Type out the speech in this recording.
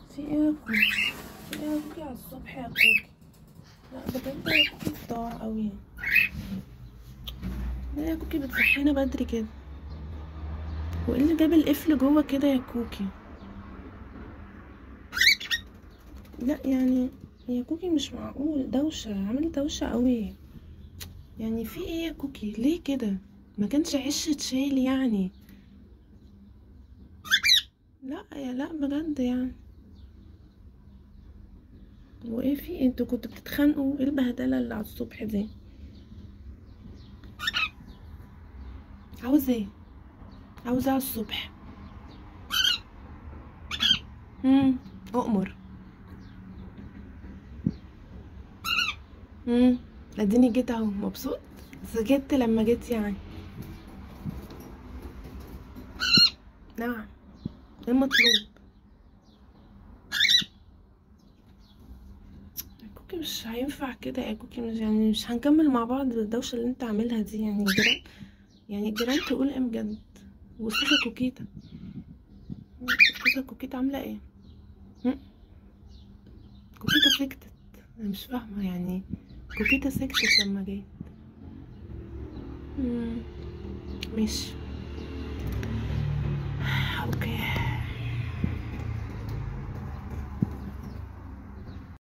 في ايه يا كوكي في ايه يا كوكي على الصبح يا كوكي لا بجد يا كوكي صداع قوي ليه يا كوكي بتصحينا بدري كده وايه اللي جاب القفل جوه كده يا كوكي لا يعني يا كوكي مش معقول دوشة عامل دوشة قوي يعني في ايه يا كوكي ليه كده ما كانش عش تشيل يعني لا يا لا بجد يعني وايه في إيه؟ انتوا كنتوا بتتخانقوا ايه البهدله اللي على الصبح دي عاوز ايه عاوز ايه على الصبح امم اؤمر امم اديني جيت اهو مبسوط سكت لما جيت يعني نعم ايه المطلوب يا كوكي مش هينفع كده يا كوكي مش يعني مش هنكمل مع بعض الدوشة اللي انت عاملها دي يعني الجيران يعني الجيران تقول ايه بجد واستاذة كوكيتا استاذة كوكيتا عاملة ايه هم؟ كوكيتا سكتت انا مش فاهمة يعني كوكيتا سكتت لما جيت مم. ماشي